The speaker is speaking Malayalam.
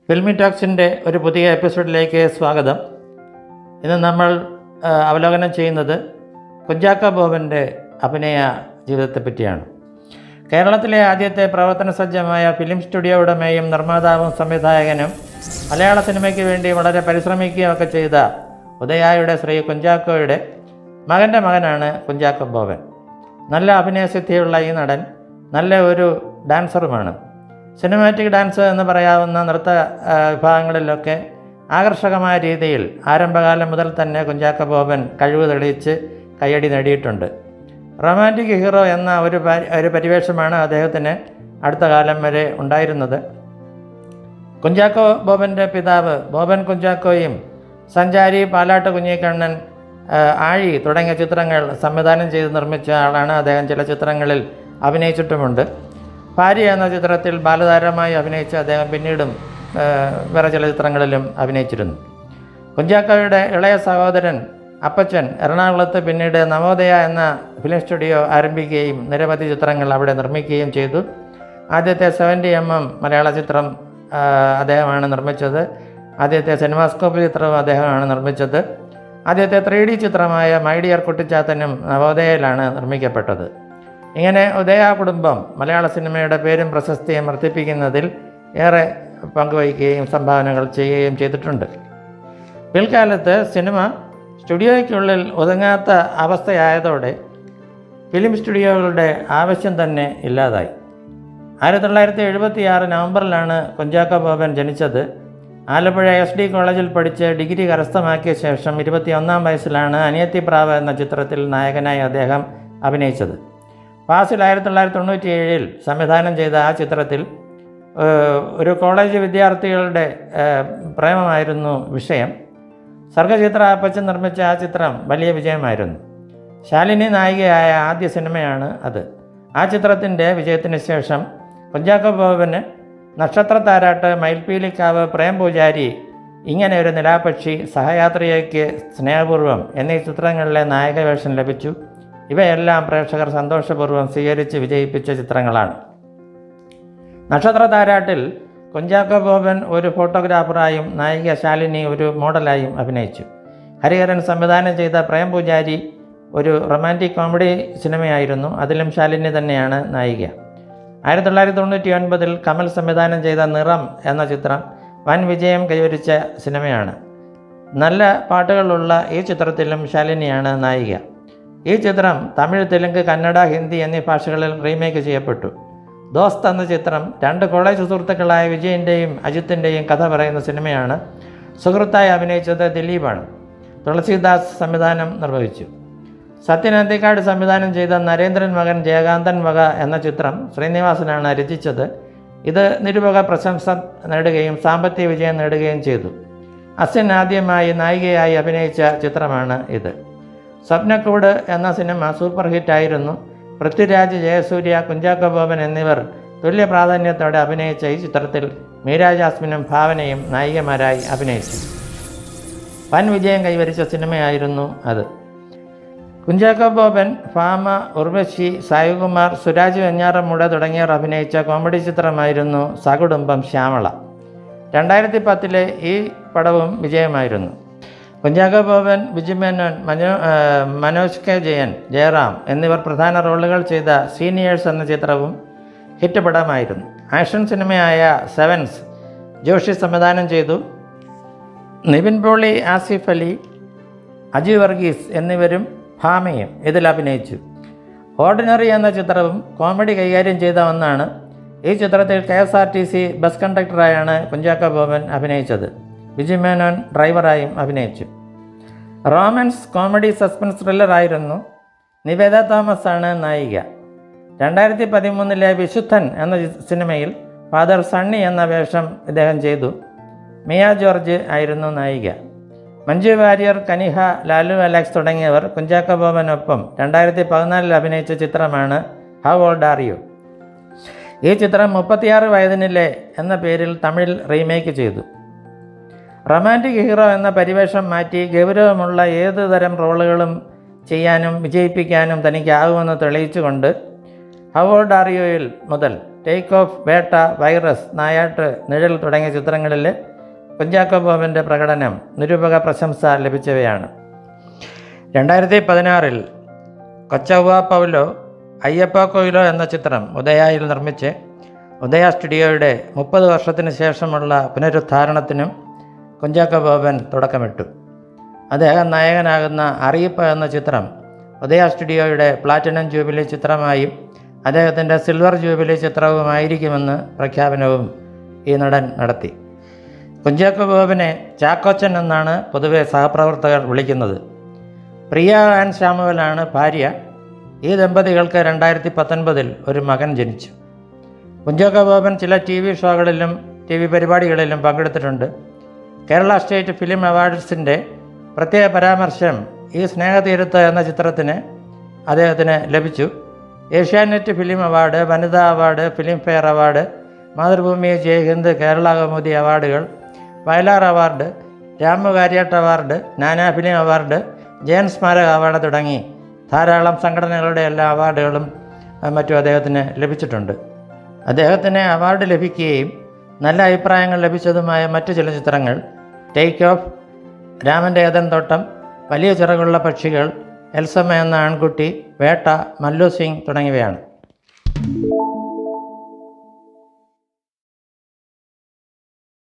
ഫിൽമി ടോക്സിൻ്റെ ഒരു പുതിയ എപ്പിസോഡിലേക്ക് സ്വാഗതം ഇന്ന് നമ്മൾ ആ, അവലോകനം ചെയ്യുന്നത് കുഞ്ചാക്ക ബോബൻ്റെ അഭിനയ ജീവിതത്തെ പറ്റിയാണ് കേരളത്തിലെ ആദ്യത്തെ പ്രവർത്തന സജ്ജമായ ഫിലിം സ്റ്റുഡിയോ ഉടമയും നിർമ്മാതാവും സംവിധായകനും മലയാള സിനിമയ്ക്ക് വേണ്ടി വളരെ പരിശ്രമിക്കുകയൊക്കെ ചെയ്ത ഉദയായുടെ ശ്രീ കുഞ്ചാക്കോയുടെ മകൻ്റെ മകനാണ് കുഞ്ചാക്ക ബോബൻ നല്ല അഭിനയസിദ്ധിയുള്ള ഈ നടൻ നല്ല ഒരു ഡാൻസറുമാണ് സിനിമാറ്റിക് ഡാൻസ് എന്ന് പറയാവുന്ന നൃത്ത ആ, വിഭാഗങ്ങളിലൊക്കെ ആകർഷകമായ രീതിയിൽ ആരംഭകാലം മുതൽ തന്നെ കുഞ്ചാക്ക ബോബൻ കഴിവ് തെളിയിച്ച് കയ്യടി നേടിയിട്ടുണ്ട് റൊമാൻറ്റിക് ഹീറോ എന്ന ഒരു പരി- ഒരു പരിവേഷമാണ് അദ്ദേഹത്തിന് അടുത്ത കാലം വരെ ഉണ്ടായിരുന്നത് കുഞ്ചാക്കോ ബോബൻ്റെ പിതാവ് ബോബൻ കുഞ്ചാക്കോയും സഞ്ചാരി പാലാട്ട് കുഞ്ഞിക്കണ്ണൻ ആ, ആഴി തുടങ്ങിയ ചിത്രങ്ങൾ സംവിധാനം ചെയ്ത് നിർമ്മിച്ച ആളാണ് അദ്ദേഹം ചില ചിത്രങ്ങളിൽ അഭിനയിച്ചിട്ടുമുണ്ട് ഭാര്യ എന്ന ചിത്രത്തിൽ ബാലതാരമായി അഭിനയിച്ച അദ്ദേഹം പിന്നീടും ആ, വേറെ ചില ചിത്രങ്ങളിലും അഭിനയിച്ചിരുന്നു കുഞ്ചാക്കോയുടെ ഇളയ സഹോദരൻ അപ്പച്ചൻ എറണാകുളത്ത് പിന്നീട് നവോദയ എന്ന ഫിലിം സ്റ്റുഡിയോ ആരംഭിക്കുകയും നിരവധി ചിത്രങ്ങൾ അവിടെ നിർമ്മിക്കുകയും ചെയ്തു ആദ്യത്തെ സെവൻറ്റി എം എം മലയാള ചിത്രം ആ, അദ്ദേഹമാണ് നിർമ്മിച്ചത് ആദ്യത്തെ സിനിമാസ്കോപ്പ് ചിത്രവും അദ്ദേഹമാണ് നിർമ്മിച്ചത് ആദ്യത്തെ ത്രീ ഡി ചിത്രമായ മൈ ഡിയർ കുട്ടിച്ചാത്തനും നവോദയയിലാണ് നിർമ്മിക്കപ്പെട്ടത് ഇങ്ങനെ ഉദയ കുടുംബം മലയാള സിനിമയുടെ പേരും പ്രശസ്തിയും വർദ്ധിപ്പിക്കുന്നതിൽ ഏറെ പങ്കുവഹിക്കുകയും സംഭാവനകൾ ചെയ്യുകയും ചെയ്തിട്ടുണ്ട് പിൽക്കാലത്ത് സിനിമ സ്റ്റുഡിയോയ്ക്കുള്ളിൽ ഒതുങ്ങാത്ത അവസ്ഥയായതോടെ ഫിലിം സ്റ്റുഡിയോകളുടെ ആവശ്യം തന്നെ ഇല്ലാതായി ആയിരത്തി തൊള്ളായിരത്തി എഴുപത്തി ആറ് നവംബറിലാണ് കുഞ്ചാക്ക ബോബൻ ജനിച്ചത് ആലപ്പുഴ എസ് ഡി കോളേജിൽ പഠിച്ച് ഡിഗ്രി കരസ്ഥമാക്കിയ ശേഷം ഇരുപത്തിയൊന്നാം വയസ്സിലാണ് അനിയത്തിപ്രാവ് എന്ന ചിത്രത്തിൽ നായകനായി അദ്ദേഹം അഭിനയിച്ചത് ഫാസിൽ ആയിരത്തി തൊള്ളായിരത്തി തൊണ്ണൂറ്റി ഏഴിൽ സംവിധാനം ചെയ്ത ആ ചിത്രത്തിൽ ഏഹ്, ഒരു കോളേജ് വിദ്യാർത്ഥികളുടെ ഏഹ്, പ്രേമമായിരുന്നു വിഷയം സർഗചിത്ര അപ്പച്ചൻ നിർമ്മിച്ച ആ ചിത്രം വലിയ വിജയമായിരുന്നു ശാലിനി നായികയായ ആദ്യ സിനിമയാണ് അത് ആ ചിത്രത്തിൻ്റെ വിജയത്തിന് ശേഷം കുഞ്ചാക്കോ ബോബന് നക്ഷത്ര താരാട്ട് മയിൽപ്പീലിക്കാവ് പ്രേം പൂജാരി ഇങ്ങനെ ഒരു നിലാപക്ഷി സഹയാത്രികയ്ക്ക് സ്നേഹപൂർവ്വം എന്നീ ചിത്രങ്ങളിലെ നായക വേഷം ലഭിച്ചു ഇവയെല്ലാം പ്രേക്ഷകർ സന്തോഷപൂർവ്വം സ്വീകരിച്ച് വിജയിപ്പിച്ച ചിത്രങ്ങളാണ് നക്ഷത്ര താരാട്ടിൽ കുഞ്ചാക്കോ ബോബൻ ഒരു ഫോട്ടോഗ്രാഫറായും നായിക ശാലിനി ഒരു മോഡലായും അഭിനയിച്ചു ഹരിഹരൻ സംവിധാനം ചെയ്ത പ്രേം പൂജാരി ഒരു റൊമാൻറ്റിക് കോമഡി സിനിമയായിരുന്നു അതിലും ശാലിനി തന്നെയാണ് നായിക ആയിരത്തി തൊള്ളായിരത്തി തൊണ്ണൂറ്റി ഒൻപതിൽ കമൽ സംവിധാനം ചെയ്ത നിറം എന്ന ചിത്രം വൻ വിജയം കൈവരിച്ച സിനിമയാണ് നല്ല പാട്ടുകളുള്ള ഈ ചിത്രത്തിലും ശാലിനിയാണ് നായിക ഈ ചിത്രം തമിഴ് തെലുങ്ക് കന്നഡ ഹിന്ദി എന്നീ ഭാഷകളിൽ റീമേക്ക് ചെയ്യപ്പെട്ടു ദോസ്ത് എന്ന ചിത്രം രണ്ട് കോളേജ് സുഹൃത്തുക്കളായ വിജയൻ്റെയും അജിത്തിൻ്റെയും കഥ പറയുന്ന സിനിമയാണ് സുഹൃത്തായി അഭിനയിച്ചത് ദിലീപാണ് തുളസീദാസ് സംവിധാനം നിർവഹിച്ചു സത്യൻ അന്തിക്കാട് സംവിധാനം ചെയ്ത നരേന്ദ്രൻ മകൻ ജയകാന്തൻ വക എന്ന ചിത്രം ശ്രീനിവാസനാണ് രചിച്ചത് ഇത് നിരൂപക പ്രശംസ നേടുകയും സാമ്പത്തിക വിജയം നേടുകയും ചെയ്തു അസിൻ ആദ്യമായി നായികയായി അഭിനയിച്ച ചിത്രമാണ് ഇത് സ്വപ്നക്കൂട് എന്ന സിനിമ സൂപ്പർ ഹിറ്റായിരുന്നു പൃഥ്വിരാജ് ജയസൂര്യ കുഞ്ചാക്കോ ബോബൻ എന്നിവർ തുല്യ പ്രാധാന്യത്തോടെ അഭിനയിച്ച ഈ ചിത്രത്തിൽ മീരാ ജാസ്മിനും ഭാവനയും നായികമാരായി അഭിനയിച്ചു വൻ വിജയം കൈവരിച്ച സിനിമയായിരുന്നു അത് കുഞ്ചാക്കോ ബോബൻ ഫാമ ഉർവശി സായികുമാർ സുരാജ് വെഞ്ഞാറമൂട തുടങ്ങിയവർ അഭിനയിച്ച കോമഡി ചിത്രമായിരുന്നു സകുടുംബം ശ്യാമള രണ്ടായിരത്തി പത്തിലെ ഈ പടവും വിജയമായിരുന്നു കുഞ്ചാക്കോ ബോബൻ ബിജുമേനോൻ മനോ ആ, മനോജ് കെ ജയൻ ജയറാം എന്നിവർ പ്രധാന റോളുകൾ ചെയ്ത സീനിയേഴ്സ് എന്ന ചിത്രവും ഹിറ്റ് പടമായിരുന്നു ആക്ഷൻ സിനിമയായ സെവൻസ് ജോഷി സംവിധാനം ചെയ്തു നിവിൻ പോളി ആസിഫ് അലി അജി വർഗീസ് എന്നിവരും ഭാമയും ഇതിൽ അഭിനയിച്ചു ഓർഡിനറി എന്ന ചിത്രവും കോമഡി കൈകാര്യം ചെയ്ത ഒന്നാണ് ഈ ചിത്രത്തിൽ K S R T C bus കണ്ടക്ടറായാണ് കുഞ്ചാക്കോ ബോബൻ അഭിനയിച്ചത് ബിജു മേനോൻ ഡ്രൈവറായും അഭിനയിച്ചു റോമൻസ് കോമഡി സസ്പെൻസ് ത്രില്ലറായിരുന്നു നിവേദ തോമസ് ആണ് നായിക രണ്ടായിരത്തി പതിമൂന്നിലെ വിശുദ്ധൻ എന്ന ചി- സിനിമയിൽ ഫാദർ സണ്ണി എന്ന വേഷം ഇദ്ദേഹം ചെയ്തു മിയ ജോർജ് ആയിരുന്നു നായിക മഞ്ജു വാര്യർ കനിഹ ലാലു അലക്സ് തുടങ്ങിയവർ കുഞ്ചാക്കോ ബോബനൊപ്പം രണ്ടായിരത്തി പതിനാലിൽ അഭിനയിച്ച ചിത്രമാണ് ഹൗ ഓൾഡ് ആർ യു ഈ ചിത്രം മുപ്പത്തിയാറ് വയതിനിലെ എന്ന പേരിൽ തമിഴിൽ റീമേക്ക് ചെയ്തു റൊമാൻറ്റിക് ഹീറോ എന്ന പരിവേഷം മാറ്റി ഗൗരവമുള്ള ഏതു തരം റോളുകളും ചെയ്യാനും വിജയിപ്പിക്കാനും തനിക്കാകുമെന്ന് തെളിയിച്ചുകൊണ്ട് ഹവോർഡ് ആറിയോയിൽ മുതൽ take off Vettah virus Nayattu Nizhal തുടങ്ങിയ ചിത്രങ്ങളിൽ കുഞ്ചാക്കോ ബോബൻ്റെ പ്രകടനം നിരൂപക പ്രശംസ ലഭിച്ചവയാണ് രണ്ടായിരത്തി പതിനാറിൽ കൊച്ചവ്വ പൗലോ അയ്യപ്പ കൊയിലോ എന്ന ചിത്രം ഉദയയിൽ നിർമ്മിച്ച് ഉദയ സ്റ്റുഡിയോയുടെ മുപ്പത് വർഷത്തിന് ശേഷമുള്ള പുനരുദ്ധാരണത്തിനും കുഞ്ചാക്കോ ബോബൻ തുടക്കമിട്ടു അദ്ദേഹം നായകനാകുന്ന അറിയിപ്പ് എന്ന ചിത്രം ഉദയ സ്റ്റുഡിയോയുടെ പ്ലാറ്റിനം ജൂബിലി ചിത്രമായും അദ്ദേഹത്തിൻ്റെ സിൽവർ ജൂബിലി ചിത്രവുമായിരിക്കുമെന്ന് പ്രഖ്യാപനവും ഈ നടൻ നടത്തി കുഞ്ചാക്കോ ബോബനെ ചാക്കോച്ചൻ എന്നാണ് പൊതുവെ സഹപ്രവർത്തകർ വിളിക്കുന്നത് പ്രിയ ആൻഡ് ശ്യാമുവലാണ് ഭാര്യ ഈ ദമ്പതികൾക്ക് രണ്ടായിരത്തി പത്തൊൻപതിൽ ഒരു മകൻ ജനിച്ചു കുഞ്ചാക്കോ ബോബൻ ചില ടി വി ഷോകളിലും ടി വി പരിപാടികളിലും പങ്കെടുത്തിട്ടുണ്ട് കേരള സ്റ്റേറ്റ് ഫിലിം അവാർഡ്സിൻ്റെ പ്രത്യേക പരാമർശം ഈ സ്നേഹതീരത്ത് എന്ന ചിത്രത്തിന് അദ്ദേഹത്തിന് ലഭിച്ചു Asianet film award Vanitha award Filmfare award Mathrubhumi Jaihind Kerala Kaumudi അവാർഡുകൾ Vayalar award Ramu Kariat award Nana film award Jayan സ്മാരക അവാർഡ് തുടങ്ങി ധാരാളം സംഘടനകളുടെ എല്ലാ അവാർഡുകളും അഹ് മറ്റും അദ്ദേഹത്തിന് ലഭിച്ചിട്ടുണ്ട് അദ്ദേഹത്തിന് അവാർഡ് ലഭിക്കുകയും നല്ല അഭിപ്രായങ്ങൾ ലഭിച്ചതുമായ മറ്റു ചില ചിത്രങ്ങൾ ടേക്ക് ഓഫ് രാമൻ്റെ ഏതൻ തോട്ടം വലിയ ചിറകുള്ള പക്ഷികൾ എൽസമ്മ എന്ന ആൺകുട്ടി വേട്ട മല്ലു സിംഗ് തുടങ്ങിയവയാണ്